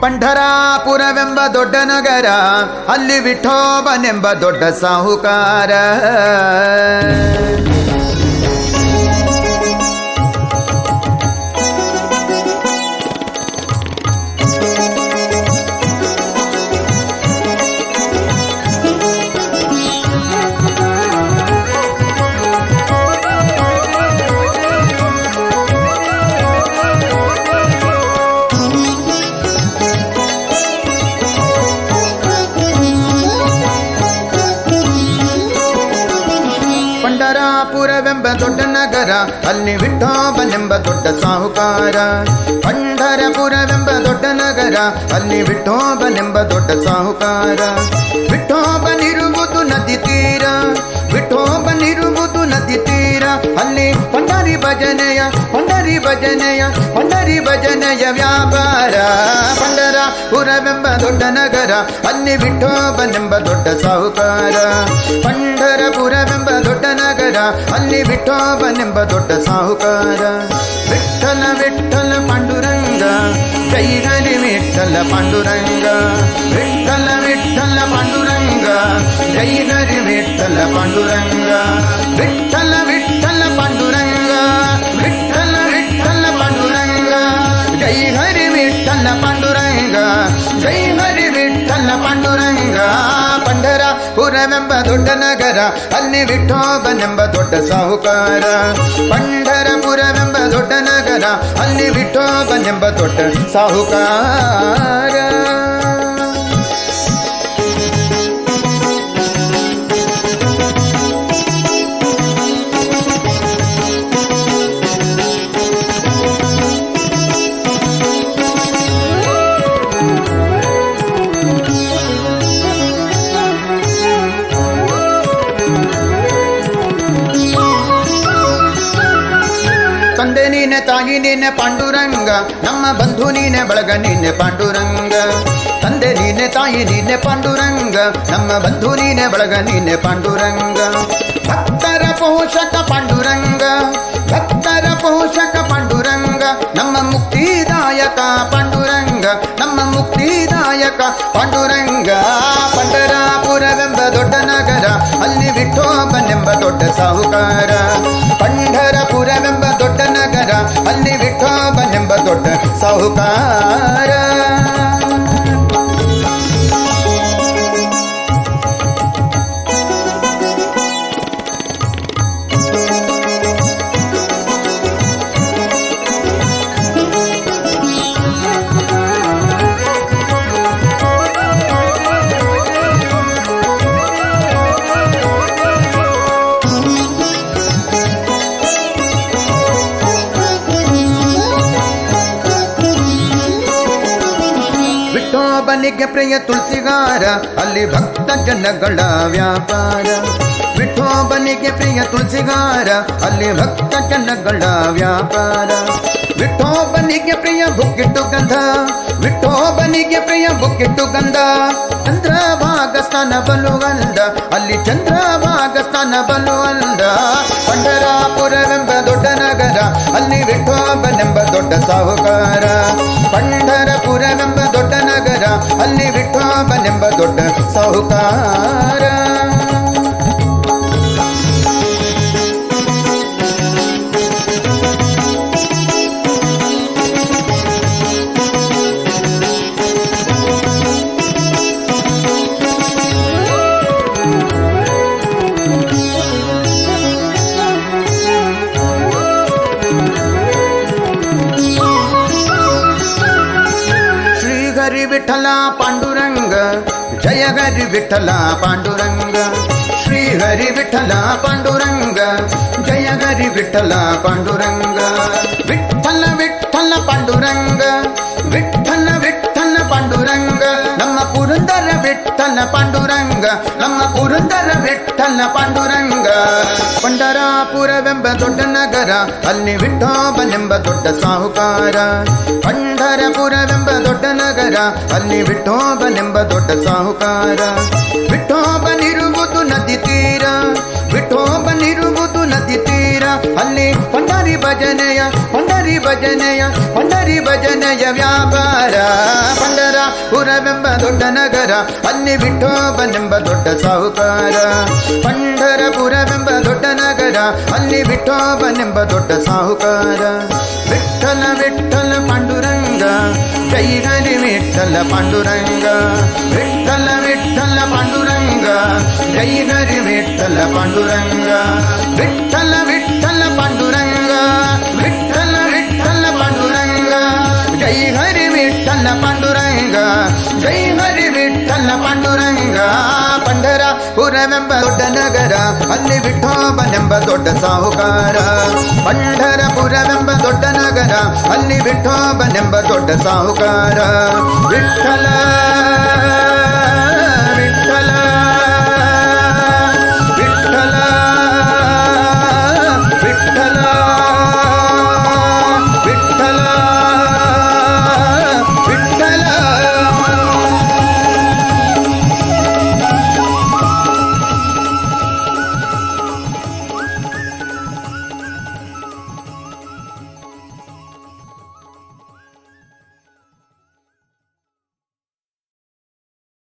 ಪಂಢರಾಪುರವೆಂಬ ದೊಡ್ಡ ನಗರ ಅಲ್ಲಿ ವಿಠೋಬನೆಂಬ ದೊಡ್ಡ ಸಾಹುಕಾರ ಪಂಢರಾಪುರವೆಂಬ ದೊಡ್ಡ ನಗರ ಅಲ್ಲಿ ವಿಠೋಬನೆಂಬ ದೊಡ್ಡ ಸಾಹುಕಾರ ಪಂಢರಪುರವೆಂಬ ದೊಡ್ಡ ನಗರ ಅಲ್ಲಿ ವಿಠೋಬನೆಂಬ ದೊಡ್ಡ ಸಾಹುಕಾರ ವಿಠೋಬನಿರುವುದು ನದಿ ತೀರ ವಿಠೋಬನಿರುವುದು ನದಿ ತೀರ ಅಲ್ಲಿ ಪಂಡರಿ ಭಜನೆಯ ಪಂಡರಿ ಭಜನೆಯ ಪಂಡರಿ ಭಜನೆಯ ವ್ಯಾಪಾರ ಪಂಡರಪುರವೆಂಬ ದೊಡ್ಡ ನಗರ ಅಲ್ಲಿ ವಿಠೋಬನೆಂಬ ದೊಡ್ಡ ಸಾಹುಕಾರ ಪಂಢರಪುರವೆಂಬ ದೊಡ್ಡ ನಗರ ಅಲ್ಲಿ ವಿಠೋಬನೆಂಬ ದೊಡ್ಡ ಸಾಹುಕಾರ ವಿಠಲ ವಿಠಲ ಪಾಂಡುರಂಗ ಜೈ ಹರಿ ವಿಠಲ ಪಾಂಡುರಂಗ ವಿಠಲ ವಿಠಲ ಪಾಂಡುರಂಗ ಜೈ ಹರಿ ವಿಠಲ ಪಾಂಡುರಂಗ ವಿಠಲ ವಿಠಲ ಪಾಂಡುರಂಗ ವಿಠಲ ವಿಠಲ ಪಾಂಡುರಂಗ ಜೈ ಹರಿ ವಿಠಲ ಪಾಂಡುರಂಗ ಜೈ ಹರಿ ವಿಠಲ ಪಾಂಡುರಂಗ ಪಂಢರಪುರವೆಂಬ ದೊಡ್ಡ ನಗರ ಅಲ್ಲಿ ವಿಠೋಬನೆಂಬ ದೊಡ್ಡ ಸಾಹುಕಾರ ಪಂಢರಪುರವೆಂಬ ದೊಡ್ಡ ನಗರ ಅಲ್ಲಿ ವಿಠೋಬನೆಂಬ ದೊಡ್ಡ ಸಾಹುಕಾರ ತಂದೆ ನೀನೆ ತಾಯಿ ನೀನೆ ಪಾಂಡುರಂಗ ನಮ್ಮ ಬಂಧು ನೀನೆ ಬಳಗ ನೀನೆ ಪಾಂಡುರಂಗ ತಂದೆ ನೀನೆ ತಾಯಿ ನೀನೆ ಪಾಂಡುರಂಗ ನಮ್ಮ ಬಂಧು ನೀನೆ ಬಳಗ ನೀನೆ ಪಾಂಡುರಂಗ ಭಕ್ತರ ಪೋಷಕ ಪಾಂಡುರಂಗ ಭಕ್ತರ ಪೋಷಕ ಪಾಂಡುರಂಗ ನಮ್ಮ ಮುಕ್ತಿದಾಯಕ ಪಾಂಡುರಂಗ ನಮ್ಮ ಮುಕ್ತಿದಾಯಕ ಪಾಂಡುರಂಗ ಪಂಡರಾಪುರವೆಂಬ ದೊಡ್ಡ ನಗರ ಅಲ್ಲಿ ವಿಠೋಬನೆಂಬ ದೊಡ್ಡ ಸಾಹುಕಾರ ಪಂಢರಪುರವೆಂಬ ದೊಡ್ಡ ನಗರ ಅಲ್ಲಿ ವಿಠೋಬನೆಂಬ ದೊಡ್ಡ ಸಾಹುಕಾರ ವಿಠೋಬನಿಗೆ ಪ್ರಿಯ ತುಳಸಿಗಾರ ಅಲ್ಲಿ ಭಕ್ತ ಜನಗಳ ವ್ಯಾಪಾರ ವಿಠೋಬನಿಗೆ ಪ್ರಿಯ ತುಳಸಿಗಾರ ಅಲ್ಲಿ ಭಕ್ತ ಜನಗಳ ವ್ಯಾಪಾರ ವಿಠೋಬನಿಗೆ ಪ್ರಿಯ ಬುಕ್ಕಿಟ್ಟು ಗಂಧ ವಿಠೋಬನಿಗೆ ಪ್ರಿಯ ಬುಕ್ಕಿಟ್ಟು ಗಂಧ ಚಂದ್ರಭಾಗ ಸ್ಥಾನ ಬಲುವಂದ ಅಲ್ಲಿ ಚಂದ್ರಭಾಗ ಸ್ಥಾನ ಬಲುವಂದ ಪಂಡರಾಪುರವೆಂಬ ದೊಡ್ಡ ನಗರ ಅಲ್ಲಿ ವಿಠೋಬನೆಂಬ ದೊಡ್ಡ ಸಾಹುಕಾರ ಪಂಢರಪುರವೆಂಬ ದೊಡ್ಡ ನಗರ ಅಲ್ಲಿ ವಿಠೋಬನೆಂಬ ದೊಡ್ಡ ಸಾಹುಕಾರ ಶ್ರೀಹರಿ ವಿಠಲ ಪಾಂಡುರಂಗ ಜಯ ಹರಿ ವಿಠಲ ಪಾಂಡುರಂಗ ಶ್ರೀಹರಿ ವಿಠಲ ಪಾಂಡುರಂಗ ಜಯ ಹರಿ ವಿಠಲ ಪಾಂಡುರಂಗ ವಿಠಲ ವಿಠಲ ಪಾಂಡುರಂಗ ವಿಠಲ ವಿಠಲ ಪಾಂಡುರಂಗ ನಮ್ಮ ಪುರಂದರ ವಿಠಲ ಪಾಂಡುರಂಗ ನಮ್ಮ ಪುರಂದರ ವಿಠಲ ಪಾಂಡುರಂಗ ಪಂಡರಾಪುರವೆಂಬ ದೊಡ್ಡ ನಗರ ಅಲ್ಲಿ ವಿಠೋಬನೆಂಬ ದೊಡ್ಡ ಸಾಹುಕಾರ ಪಂಢರಪುರವೆಂಬ ದೊಡ್ಡ ನಗರ ಅಲ್ಲಿ ವಿಠೋಬನೆಂಬ ದೊಡ್ಡ ಸಾಹುಕಾರ ವಿಠೋಬನಿರುವುದು ನದಿ ತೀರ ವಿಠೋಬನಿರುವುದು ನದಿ ತೀರ ಅಲ್ಲಿ ಪಂಡರಿ ಭಜನೆಯ ಪಂಡರಿ ಭಜನೆಯ ಪಂಡರಿ ಭಜನೆಯ ವ್ಯಾಪಾರ ಪಂಡರಪುರವೆಂಬ ದೊಡ್ಡ ನಗರ ಅಲ್ಲಿ ವಿಠೋಬನೆಂಬ ದೊಡ್ಡ ಸಾಹುಕಾರ ಪಂಡರಪುರವೆಂಬ ದೊಡ್ಡ ನಗರ ಅಲ್ಲಿ ವಿಠೋಬನೆಂಬ ದೊಡ್ಡ ಸಾಹುಕಾರ ವಿಠಲ ವಿಠಲ ಪಾಂಡುರಂಗ ಜೈ ಹರಿ ವಿಠಲ ಪಾಂಡುರಂಗ ವಿಠಲ ವಿಠಲ ಪಾಂಡುರಂಗ ಜೈ ಹರಿ ವಿಠಲ ಪಾಂಡುರಂಗ ವಿಠಲ ವಿಠಲ ಪಾಂಡುರಂಗ ವಿಠಲ ವಿಠಲ ಪಾಂಡುರಂಗ ಜೈ ಹರಿ ವಿಠಲ ಪಾಂಡುರಂಗ ಜೈ ಹರಿ ವಿಠಲ ಪಾಂಡುರಂಗ ಪಂಡರಪುರವೆಂಬ ದೊಡ್ಡ ನಗರ ಅಲ್ಲಿ ವಿಠೋಬನೆಂಬ ದೊಡ್ಡ ಸಾಹುಕಾರ ಪಂಡರಪುರವೆಂಬ ದೊಡ್ಡ ನಗರ ಅಲ್ಲಿ ವಿಠೋಬನೆಂಬ ದೊಡ್ಡ ಸಾಹುಕಾರ ವಿಠಲ